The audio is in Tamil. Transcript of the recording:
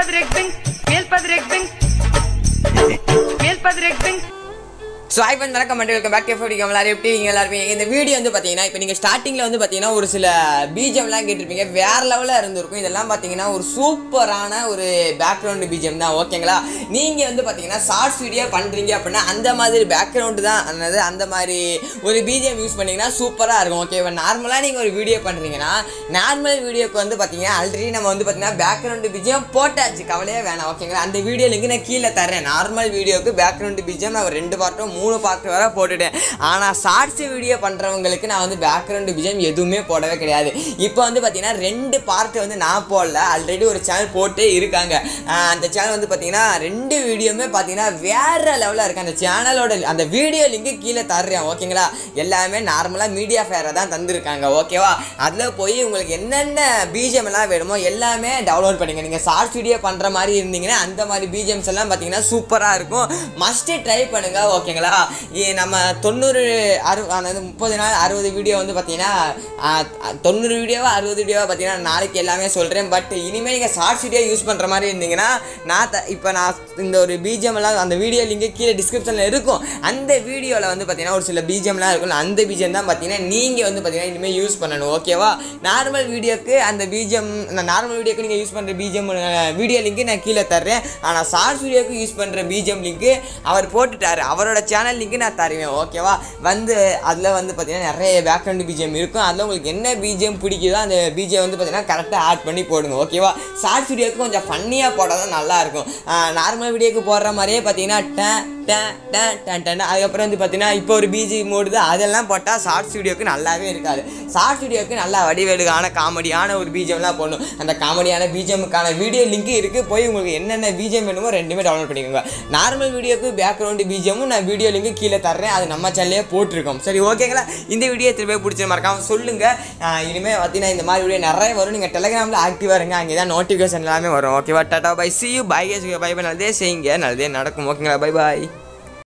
Meelpadrekbing, Meelpadrekbing, Meelpadrekbing. So I வந்து வணக்கம் மற்றும் வெல்கம் பேக் எப்படி எல்லாரும் எப்படி இருக்கீங்க எல்லாருமே இந்த வீடியோ வந்து பார்த்தீங்கன்னா இப்போ நீங்கள் ஸ்டார்டிங்கில் வந்து பார்த்தீங்கன்னா ஒரு சில பிஜிஎம்லாம் கேட்டிருப்பீங்க வேற லெவலில் இருந்திருக்கும் இதெல்லாம் பார்த்தீங்கன்னா ஒரு சூப்பரான ஒரு பேக்ரவுண்டு பிஜிஎம் தான் ஓகேங்களா நீங்கள் வந்து பார்த்தீங்கன்னா ஷார்ட்ஸ் வீடியோ பண்ணுறீங்க அப்படின்னா அந்த மாதிரி பேக்ரவுண்டு தான் அதாவது அந்த மாதிரி ஒரு பிஜிஎம் யூஸ் பண்ணீங்கன்னா சூப்பராக இருக்கும் ஓகே இப்போ நார்மலாக நீங்கள் ஒரு வீடியோ பண்ணுறீங்கன்னா நார்மல் வீடியோக்கு வந்து பார்த்தீங்கன்னா ஆல்ரெடி நம்ம வந்து பார்த்தீங்கன்னா பேக்ரவுண்டு பிஜிஎம் போட்டாச்சு கவலையே வேணாம் ஓகேங்களா அந்த வீடியோ லிங்க் நான் கீழே தரேன் நார்மல் வீடியோக்கு பேக்ரவுண்டு பிஜிஎம் நான் ஒரு ரெண்டு பார்ட்டும் மூணு பார்ட் வரை போட்டுட்டேன் ஆனால் ஷார்ட்ஸ் வீடியோ பண்ணுறவங்களுக்கு நான் வந்து பேக்ரவுண்டு பிஜிஎம் எதுவுமே போடவே கிடையாது இப்போ வந்து பார்த்தீங்கன்னா ரெண்டு பார்ட் வந்து நான் போடல ஆல்ரெடி ஒரு சேனல் போட்டே இருக்காங்க ஆஹ் அந்த சேனல் வந்து பார்த்தீங்கன்னா ரெண்டு வீடியோமே பார்த்தீங்கன்னா வேற லெவலில் இருக்கு அந்த சேனலோட அந்த வீடியோ லிங்க் கீழே தர்றேன் ஓகேங்களா எல்லாமே நார்மலாக மீடியா ஃபேரை தான் தந்திருக்காங்க ஓகேவா அதில் போய் உங்களுக்கு என்னென்ன பிஜிஎம் எல்லாம் வேணுமோ எல்லாமே டவுன்லோட் பண்ணுங்க நீங்கள் ஷார்ட்ஸ் வீடியோ பண்ணுற மாதிரி இருந்தீங்கன்னா அந்த மாதிரி பிஜிஎம்ஸ் எல்லாம் பார்த்தீங்கன்னா சூப்பராக இருக்கும் மஸ்ட்டு ட்ரை பண்ணுங்க ஓகேங்களா இ- நம்ம தொண்ணூறு அறு அதாவது முப்பது நாள் அறுபது வீடியோ வந்து பார்த்தீங்கன்னா ஆ, தொண்ணூறு வீடியோவா அறுபது வீடியோவா பார்த்தீங்கன்னா நாளைக்கு எல்லாமே சொல்கிறேன் பட் இனிமேல் நீங்கள் ஷார்ட்ஸ் வீடியோ யூஸ் பண்ணுற மாதிரி இருந்தீங்கன்னா நான் த இப்போ நான் இந்த ஒரு பிஜிஎம் எல்லாம் அந்த வீடியோ லிங்க் கீழே டிஸ்கிரிப்ஷனில் இருக்கும் அந்த வீடியோவில் வந்து பார்த்தீங்கன்னா ஒரு சில பிஜிஎம்லாம் இருக்கும் அந்த பிஜிஎம் தான் பார்த்தீங்கன்னா நீங்கள் வந்து பார்த்தீங்கன்னா இனிமேல் யூஸ் பண்ணணும் ஓகேவா நார்மல் வீடியோக்கு அந்த பிஜிஎம் அந்த நார்மல் வீடியோக்கு நீங்கள் யூஸ் பண்ணுற பிஜிஎம் வீடியோ லிங்க் நான் கீழே தர்றேன் ஆனால் ஷார்ட்ஸ் வீடியோக்கு யூஸ் பண்ணுற பிஜிஎம் லிங்க் அவர் போட்டுட்டாரு அவரோட சேனல் லிங்க் நான் தருவேன் ஓகேவா வந்து அதில் வந்து பார்த்தீங்கன்னா நிறைய பேக்ரவுண்ட் பிஜிஎம் இருக்கும் அதில் உங்களுக்கு என்ன பிஜிஎம் பிடிக்குதோ அந்த பிஜிஎம் வந்து பார்த்தீங்கன்னா கரெக்டாக ஆட் பண்ணி போடுங்க ஓகேவா ஷார்ட்ஸ் வீடியோக்கு கொஞ்சம் ஃபன்னியாக போட்டால் தான் நல்லா இருக்கும் நார்மல் வீடியோக்கு போடுற மாதிரியே பார்த்தீங்கன்னா டேன் டேன் டேன் டேன் டேன் அதுக்கப்புறம் வந்து பார்த்தீங்கன்னா இப்போ ஒரு பிஜி மோடுது அதெல்லாம் போட்டால் ஷார்ட்ஸ் வீடியோக்கு நல்லாவே இருக்காது ஷார்ட்ஸ் வீடியோக்கு நல்லா வடிவேலுக்கான காமெடியான ஒரு பிஜிஎம்லாம் போடணும் அந்த காமெடியான பிஜிஎம்முக்கான வீடியோ லிங்க் இருக்குது போய் உங்களுக்கு என்னென்ன பிஜிஎம் வேணுமோ ரெண்டுமே டவுன்லோட் பண்ணிக்கோங்க நார்மல் வீடியோக்கு பேக்ரவுண்டு பிஜிஎம்மும் நான் வீடியோ லிங்க் கீழே தர்றேன் அது நம்ம சேனல்லே போட்டிருக்கோம் சரி ஓகேங்களா இந்த வீடியோ திரும்ப பிடிச்ச மறக்காம சொல்லுங்கள் இனிமேல் பார்த்தீங்கன்னா இந்த மாதிரி வீடியோ நிறைய வரும் நீங்கள் டெலிகிராமில் ஆக்டிவாக இருங்க அங்கே தான் நோட்டிஃபிகேஷன் எல்லாமே வரும் ஓகேவா டாடா bye see you bye bye bye நல்லதே செய்யுங்க நல்லதே நடக்கும் ஓகேங்களா பை பாய்